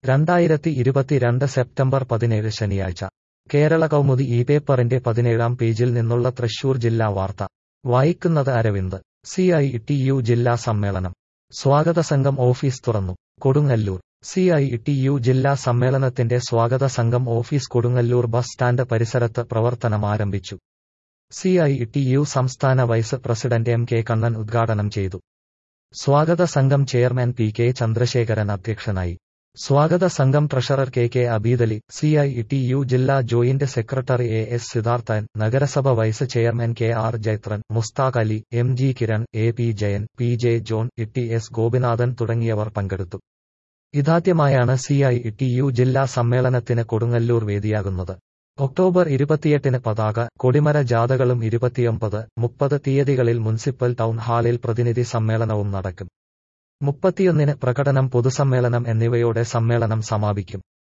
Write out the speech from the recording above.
രണ്ടായിരത്തി ഇരുപത്തിരണ്ട് സെപ്റ്റംബർ പതിനേഴ് ശനിയാഴ്ച കേരള കൗമുദി ഈ പേപ്പറിന്റെ പതിനേഴാം പേജിൽ നിന്നുള്ള തൃശൂർ ജില്ലാ വാർത്ത വായിക്കുന്നത് Aravind C I T U ജില്ലാ സമ്മേളനം സ്വാഗത സംഘം ഓഫീസ് തുറന്നു Kodungallur C I T U ജില്ലാ സമ്മേളനത്തിന്റെ സ്വാഗത സംഘം ഓഫീസ് കൊടുങ്ങല്ലൂർ ബസ് സ്റ്റാൻഡ് പരിസരത്ത് പ്രവർത്തനം ആരംഭിച്ചു സി ഐ ടി യു സംസ്ഥാന vice president M K Kannan ഉദ്ഘാടനം ചെയ്തു സ്വാഗത സംഘം ചെയർമാൻ പി കെ ചന്ദ്രശേഖരൻ അധ്യക്ഷനായി സ്വാഗത സംഘം treasurer K K Abeedali C I T U ജില്ലാ joint secretary A S Siddharthan നഗരസഭ vice chairman K R Jaithran Mushtaq Ali M G Kiran A P Jayan P J John T S Gopinathan തുടങ്ങിയവർ പങ്കെടുത്തു ഇതാദ്യമായാണ് സി ഐ ടി യു ജില്ലാ സമ്മേളനത്തിന് കൊടുങ്ങല്ലൂർ വേദിയാകുന്നത് ഒക്ടോബർ ഇരുപത്തിയെട്ടിന് പതാക കൊടിമര ജാഥകളും ഇരുപത്തിയൊമ്പത് മുപ്പത് തീയതികളിൽ മുനിസിപ്പൽ ടൗൺ ഹാളിൽ പ്രതിനിധി സമ്മേളനവും നടക്കും മുപ്പത്തിയൊന്നിന് പ്രകടനം പൊതുസമ്മേളനം എന്നിവയോടെ സമ്മേളനം സമാപിക്കും